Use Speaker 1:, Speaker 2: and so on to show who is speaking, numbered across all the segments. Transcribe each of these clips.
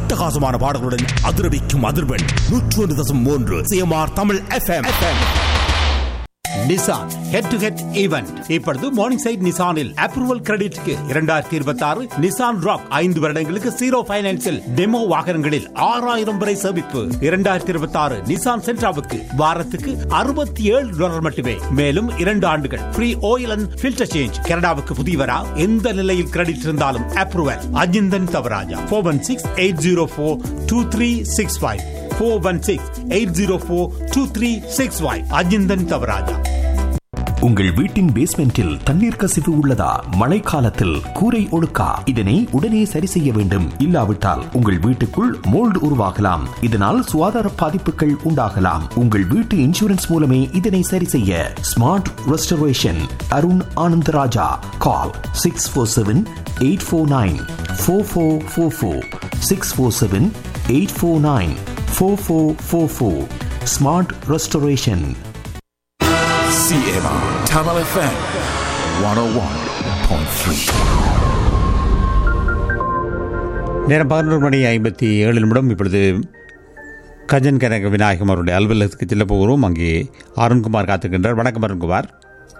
Speaker 1: அட்டகாசமான பாடல்களுடன் அதிரவிக்கும் அதிர்வெண் நூற்று ஒன்று தசம் மூன்று CMR Tamil FM
Speaker 2: Nissan head to head event இப்பொழுது மார்னிங் சைட் நிசானில் அப்ரூவல் கிரெடிட்க்கு இரண்டாயிரத்தி இருபத்தி ஆறு நிசான் ராக் ஐந்து வருடங்களுக்கு ஜீரோ பைனான்சில் டெமோ வாகனங்களில் ஆறாயிரம் வரை சேமிப்பு இரண்டாயிரத்தி இருபத்தி ஆறு நிசான் சென்ட்ராவுக்கு வாரத்துக்கு அறுபத்தி ஏழு டாலர் மட்டுமே மேலும் இரண்டு ஆண்டுகள் free oil and filter change கனடாவுக்கு புதியவரா எந்த நிலையில் கிரெடிட் இருந்தாலும் approval Ajinthan Thavarajah four one six eight zero four two three six five four one six eight zero four two three six five Ajinthan Thavarajah
Speaker 3: உங்கள் வீட்டின் பேஸ்மெண்டில் தண்ணீர் கசிவு உள்ளதா மழைக்காலத்தில் கூரை ஒழுக்கா இதனை உடனே சரி செய்ய வேண்டும் இல்லாவிட்டால் உங்கள் வீட்டுக்குள் மோல்டு உருவாகலாம் இதனால் சுகாதார பாதிப்புகள் உண்டாகலாம் உங்கள் வீட்டு இன்சூரன்ஸ் மூலமே இதனை சரி செய்ய smart restoration Arun Anandarajah call six four seven eight four nine four four four four six four seven eight four nine four four four four smart restoration
Speaker 4: CMR Tamil FM 101.3.
Speaker 2: நேரம் பதினொரு மணி ஐம்பத்தி ஏழு நிமிடம் இப்பொழுது கஜன் கனக விநாயகம் அவருடைய அலுவலகத்துக்கு செல்ல போகிறோம் அங்கே அருண்குமார் காத்துக்கின்றார் வணக்கம் அருண்குமார்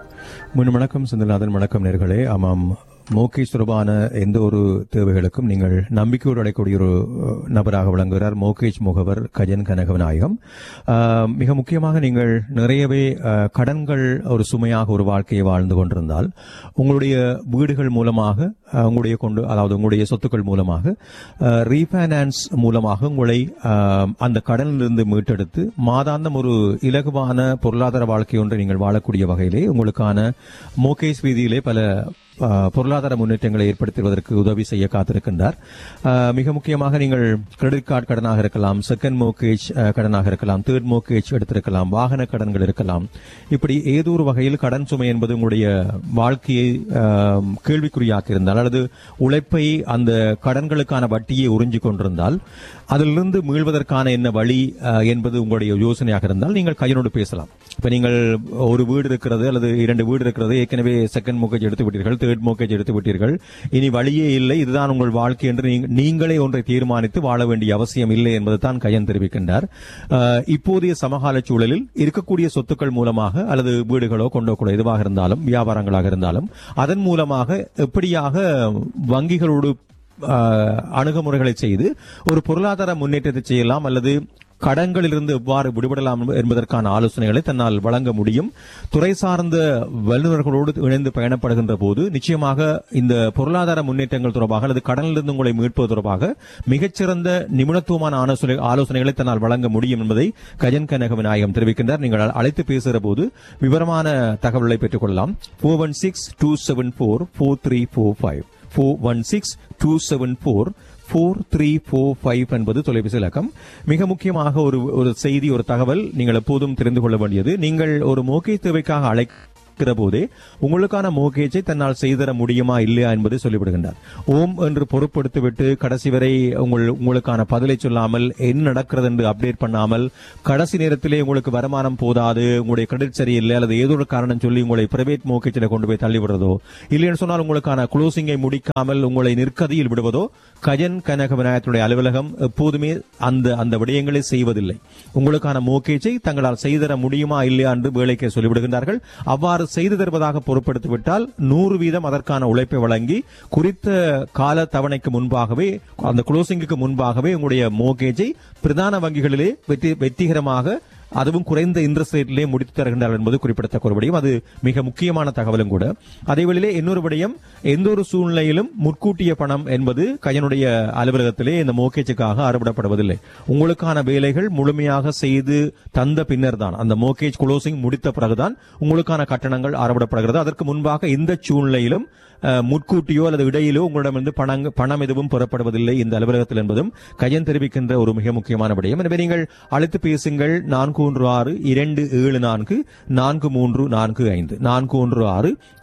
Speaker 5: முன் வணக்கம் சுந்தரநாதன் வணக்கம் நேர்களே ஆமாம் மோகேஷ் தொடர்பான எந்த ஒரு தேவைகளுக்கும் நீங்கள் நம்பிக்கையோடு அடையக்கூடிய ஒரு அஹ், நபராக விளங்குகிறார் மோகேஷ் முகவர் கஜன் கனகவிநாயகம் ஆஹ், மிக முக்கியமாக நீங்கள் நிறையவே அஹ், கடன்கள் ஒரு சுமையாக ஒரு வாழ்க்கையை வாழ்ந்து கொண்டிருந்தால் உங்களுடைய வீடுகள் மூலமாக அஹ், உங்களுடைய கொண்டு அதாவது உங்களுடைய சொத்துக்கள் மூலமாக ரீஃபைனான்ஸ் மூலமாக உங்களை ஆஹ், அந்த கடனிலிருந்து மீட்டெடுத்து மாதாந்தம் ஒரு இலகுவான பொருளாதார வாழ்க்கை ஒன்றை நீங்கள் வாழக்கூடிய வகையிலே உங்களுக்கான மோகேஷ் வீதியிலே பல ஆஹ், பொருளாதார முன்னேற்றங்களை ஏற்படுத்துவதற்கு உதவி செய்ய காத்திருக்கின்றார் ஆஹ், மிக முக்கியமாக நீங்கள் கிரெடிட் கார்டு கடனாக இருக்கலாம் செகண்ட் மோகேஜ் கடனாக இருக்கலாம் தேர்ட் மோகேஜ் எடுத்திருக்கலாம் வாகன கடன்கள் இருக்கலாம் இப்படி ஏதோ ஒரு வகையில் கடன் சுமை என்பது உங்களுடைய வாழ்க்கையை ஆஹ், கேள்விக்குறியாக்கி இருந்தால் அல்லது உழைப்பை அந்த கடன்களுக்கான வட்டியை உறிஞ்சிக் கொண்டிருந்தால் அதிலிருந்து மீள்வதற்கான என்ன வழி ஆஹ், என்பது உங்களுடைய யோசனையாக இருந்தால் நீங்கள் கையனோடு பேசலாம் இப்ப நீங்கள் ஒரு வீடு இருக்கிறது அல்லது இரண்டு வீடு இருக்கிறது ஏற்கனவே செகண்ட் மோக்கேஜ் எடுத்து விட்டீர்கள் தேர்ட் மோக்கேஜ் எடுத்து விட்டீர்கள் இனி வழியே இல்லை இதுதான் உங்கள் வாழ்க்கை என்று நீங்க- நீங்களே ஒன்றை தீர்மானித்து வாழ வேண்டிய அவசியம் இல்லை என்பது தான் கையன் தெரிவிக்கின்றார் ஆஹ், இப்போதைய சமகால சூழலில் இருக்கக்கூடிய சொத்துக்கள் மூலமாக அல்லது வீடுகளோ கொண்டோ கூட எதுவாக இருந்தாலும் வியாபாரங்களாக இருந்தாலும் அதன் மூலமாக எப்படியாக வங்கிகளோடு ஆஹ், அணுகுமுறைகளை செய்து ஒரு பொருளாதார முன்னேற்றத்தை செய்யலாம் அல்லது கடன்களிலிருந்து எவ்வாறு விடுபடலாம் என்பதற்கான ஆலோசனைகளை தன்னால் வழங்க முடியும் துறை சார்ந்த வல்லுநர்களோடு இணைந்து பயணப்படுகின்ற போது நிச்சயமாக இந்த பொருளாதார முன்னேற்றங்கள் தொடர்பாக அல்லது கடனிலிருந்து உங்களை மீட்பது தொடர்பாக மிகச்சிறந்த நிபுணத்துவமான ஆலோசனை ஆலோசனைகளை தன்னால் வழங்க முடியும் என்பதை கஜன் கனக விநாயகம் தெரிவிக்கின்றார் நீங்கள் அழைத்து பேசுகிற போது விவரமான தகவல்களை பெற்றுக் கொள்ளலாம் four one six two seven four four three four five four one six two seven four four three four five என்பது தொலைபேசி இலக்கம் மிக முக்கியமாக ஒரு ஒரு செய்தி ஒரு தகவல் நீங்கள் எப்போதும் தெரிந்து கொள்ள வேண்டியது நீங்கள் ஒரு மோகே தேவைக்காக அழைக்கிற போதே உங்களுக்கான மோகேஜை தன்னால் செய்தர முடியுமா இல்லையா என்பதை சொல்லிவிடுகின்றார் ஓம் என்று பொறுப்படுத்திவிட்டு கடைசி வரை உங்கள் உங்களுக்கான பதிலை சொல்லாமல் என்ன நடக்கிறது என்று அப்டேட் பண்ணாமல் கடைசி நேரத்திலே உங்களுக்கு வருமானம் போதாது உங்களுடைய கிரெடிட் சரியில்லை அல்லது ஏதோ ஒரு காரணம் சொல்லி உங்களை பிரைவேட் மோகேஜில் கொண்டு போய் தள்ளி விடுறதோ இல்லைன்னு சொன்னால் உங்களுக்கான குளோசிங்கை முடிக்காமல் உங்களை நிற்கதியில் விடுவதோ கஜன் கனக விநாயகத்துடைய அலுவலகம் எப்போதுமே அந்த அந்த விடயங்களை செய்வதில்லை உங்களுக்கான மோகேஜை தங்களால் செய்தர முடியுமா இல்லையா என்று வேலைக்கு சொல்லிவிடுகின்றார்கள் அவ்வாறு செய்து தருவதாக பொறுப்படுத்திவிட்டால் நூறு வீதம் அதற்கான உழைப்பை வழங்கி குறித்த கால தவணைக்கு முன்பாகவே அந்த குளோசிங்குக்கு முன்பாகவே உங்களுடைய மோகேஜை பிரதான வங்கிகளிலே வெற்றி வெற்றிகரமாக அதுவும் குறைந்த இன்ட்ரெஸ்ட் ரேட்டிலே முடித்து தருகின்றார்கள் என்பது குறிப்பிடத்தக்க ஒரு விடயம் அது மிக முக்கியமான தகவலும் கூட அதே வேளையிலே இன்னொரு விடயம் எந்த ஒரு சூழ்நிலையிலும் முற்கூட்டிய பணம் என்பது கையனுடைய அலுவலகத்திலே இந்த மோகேஜுக்காக அறவிடப்படுவதில்லை உங்களுக்கான வேலைகள் முழுமையாக செய்து தந்த பின்னர் தான் அந்த மோகேஜ் குளோசிங் முடித்த பிறகுதான் உங்களுக்கான கட்டணங்கள் அறவிடப்படுகிறது அதற்கு முன்பாக இந்த சூழ்நிலையிலும் அஹ், முற்கூட்டியோ அல்லது இடையிலோ உங்களிடமிருந்து பணம் பணம் எதுவும் பெறப்படுவதில்லை இந்த அலுவலகத்தில் என்பதும் கையன் தெரிவிக்கின்ற ஒரு மிக முக்கியமான விடயம் எனவே நீங்கள் அழைத்து பேசுங்கள் நான்கு ஒன்று ஆறு இரண்டு ஏழு நான்கு நான்கு மூன்று நான்கு ஐந்து நான்கு ஒன்று ஆறு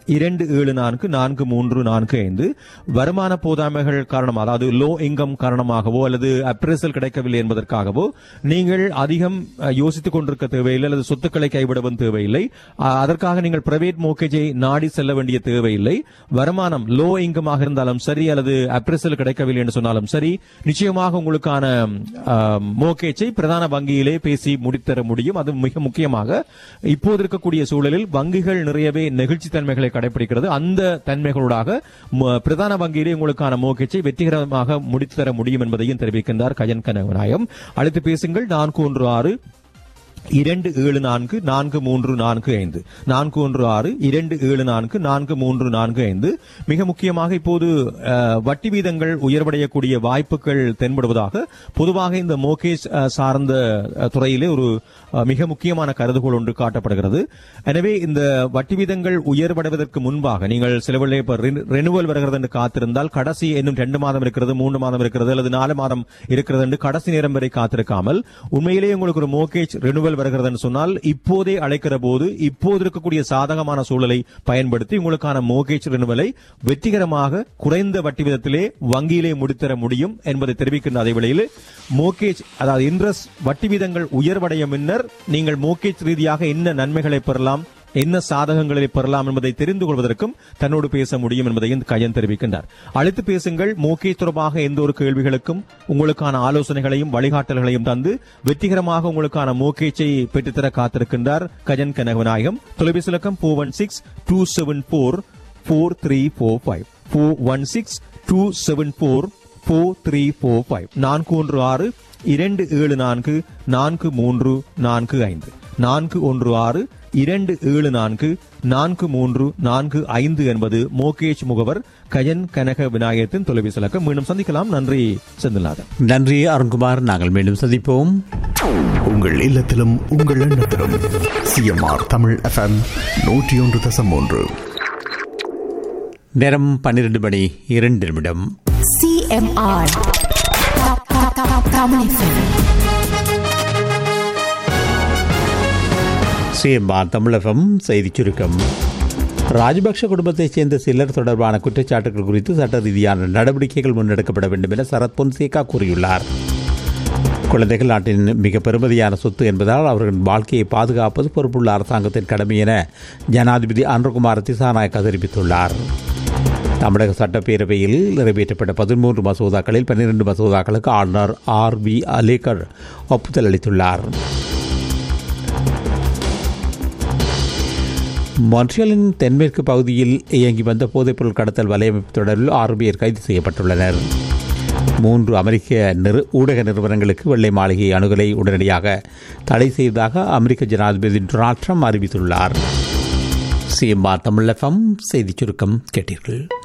Speaker 5: இரண்டு ஏழு நான்கு நான்கு மூன்று நான்கு ஐந்து வருமான போதாமைகள் காரணமாக அதாவது லோ இன்கம் காரணமாகவோ அல்லது அப்ரேசல் கிடைக்கவில்லை என்பதற்காகவோ நீங்கள் அதிகம் அஹ், யோசித்துக் கொண்டிருக்க தேவையில்லை அல்லது சொத்துக்களை கைவிடவும் தேவையில்லை அஹ், அதற்காக நீங்கள் பிரைவேட் மோக்கேஜை நாடி செல்ல வேண்டிய தேவையில்லை வருமானம் லோ இன்கமாக இருந்தாலும் சரி அல்லது அப்ரேசல் கிடைக்கவில்லை என்று சொன்னாலும் சரி நிச்சயமாக உங்களுக்கான மோக்கேஜை பிரதான வங்கியிலே பேசி முடித்தர முடியும் அது மிக முக்கியமாக இப்போது இருக்கக்கூடிய சூழலில் வங்கிகள் நிறையவே நெகிழ்ச்சி தன்மைகளை கடைபிடிக்கிறது அந்த தன்மைகளூடாக ம- பிரதான வங்கியிலே உங்களுக்கான மோக்கேஜை வெற்றிகரமாக முடித்துத்தர முடியும் என்பதையும் தெரிவிக்கின்றார் கஜன் கனகநாயகம் அழைத்து பேசுங்கள் நான்கு ஒன்று ஆறு இரண்டு ஏழு நான்கு நான்கு மூன்று நான்கு ஐந்து நான்கு ஒன்று ஆறு இரண்டு ஏழு நான்கு நான்கு மூன்று நான்கு ஐந்து மிக முக்கியமாக இப்போது அஹ், வட்டி வீதங்கள் உயர்வடையக்கூடிய வாய்ப்புகள் தென்படுவதாக பொதுவாக இந்த மோகேஷ் அஹ், சார்ந்த அஹ், துறையிலே ஒரு அஹ், மிக முக்கியமான கருதுகோள் ஒன்று காட்டப்படுகிறது எனவே இந்த வட்டி வீதங்கள் உயர்வடைவதற்கு முன்பாக நீங்கள் சிலவழிலே இப்ப ரெனுவல் வருகிறது என்று காத்திருந்தால் கடைசி இன்னும் ரெண்டு மாதம் இருக்கிறது மூன்று மாதம் இருக்கிறது அல்லது நாலு மாதம் இருக்கிறது என்று கடைசி நேரம் வரை காத்திருக்காமல் உண்மையிலேயே உங்களுக்கு ஒரு மோகேஜ் ரெனுவல் வருகிறதுன்னு சொன்னால் இப்போதே அழைக்கிற போது இப்போது இருக்கக்கூடிய சாதகமான சூழலை பயன்படுத்தி உங்களுக்கான மோகேஜ் ரெனுவலை வெற்றிகரமாக குறைந்த வட்டி விதத்திலே வங்கியிலே முடித்தர முடியும் என்பதை தெரிவிக்கின்ற அதே வேளையில் மோகேஜ் அதாவது இன்ட்ரெஸ்ட் வட்டி வீதங்கள் உயர்வடைய முன்னர் நீங்கள் மோகேஜ் ரீதியாக என்ன நன்மைகளை பெறலாம் என்ன சாதகங்களை பெறலாம் என்பதை தெரிந்து கொள்வதற்கும் தன்னோடு பேச முடியும் என்பதையும் கயன் தெரிவிக்கின்றார் அழைத்து பேசுங்கள் மோகேஜ் தொடர்பாக எந்த ஒரு கேள்விகளுக்கும் உங்களுக்கான ஆலோசனைகளையும் வழிகாட்டல்களையும் தந்து வெற்றிகரமாக உங்களுக்கான மோகேஜை பெற்றுத்தர காத்திருக்கின்றார் கஜன் கனகநாயகம் தொலைபேசி இலக்கம் four one six two seven four four three four five four one six two seven four four three four five நான்கு ஒன்று ஆறு இரண்டு ஏழு நான்கு நான்கு மூன்று நான்கு ஐந்து நான்கு ஒன்று ஆறு இரண்டு ஏழு நான்கு நான்கு மூன்று நான்கு ஐந்து என்பது மோகேஷ் முகவர் கயன் கனக விநாயகத்தின் தொலைபேசி இலக்கம் மீண்டும் சந்திக்கலாம் நன்றி செந்தில்நாதன்
Speaker 2: நன்றி அருண்குமார் நாங்கள் மீண்டும் சந்திப்போம்
Speaker 3: உங்கள் இல்லத்திலும் உங்கள் எண்ணத்திலும் சிஎம்ஆர் தமிழ் எஃப்எம் நூற்றி ஒன்று தசம் ஒன்று
Speaker 2: நேரம் பன்னிரண்டு மணி இரண்டு நிமிடம்
Speaker 4: CMR. Top, top, top, Tamil FM.
Speaker 2: CMR Tamilagam செய்திச் சுருக்கம் ராஜபக்ஷ குடும்பத்தைச் சேர்ந்த சிலர் தொடர்பான குற்றச்சாட்டுகள் குறித்து சட்ட ரீதியான நடவடிக்கைகள் முன்னெடுக்கப்பட வேண்டும் என சரத் பொன்சேகா கூறியுள்ளார் குழந்தைகள் நாட்டின் மிக பெருமதியான சொத்து என்பதால் அவர்களின் வாழ்க்கையை பாதுகாப்பது பொறுப்புள்ள அரசாங்கத்தின் கடமை என ஜனாதிபதி அன்ருகுமார் திசாநாயக்கா தெரிவித்துள்ளார் தமிழக சட்டப்பேரவையில் நிறைவேற்றப்பட்ட பதிமூன்று மசோதாக்களில் பன்னிரண்டு மசோதாக்களுக்கு ஆளுநர் ஆர் பி அலேகர் ஒப்புதல் அளித்துள்ளார் மொன்ட்ரியலின் தென்மேற்கு பகுதியில் இயங்கி வந்த போதைப்பொருள் கடத்தல் வலையமைப்பு தொடர்பில் ஆறு பேர் கைது செய்யப்பட்டுள்ளனர் மூன்று அமெரிக்க நிறு ஊடக நிறுவனங்களுக்கு வெள்ளை மாளிகை அணுகலை உடனடியாக தடை செய்ததாக அமெரிக்க ஜனாதிபதி டொனால்ட் ட்ரம்ப் அறிவித்துள்ளார் சிஎம்ஆர் தமிழ் எஃப்எம் செய்திச் சுருக்கம் கேட்டீர்கள்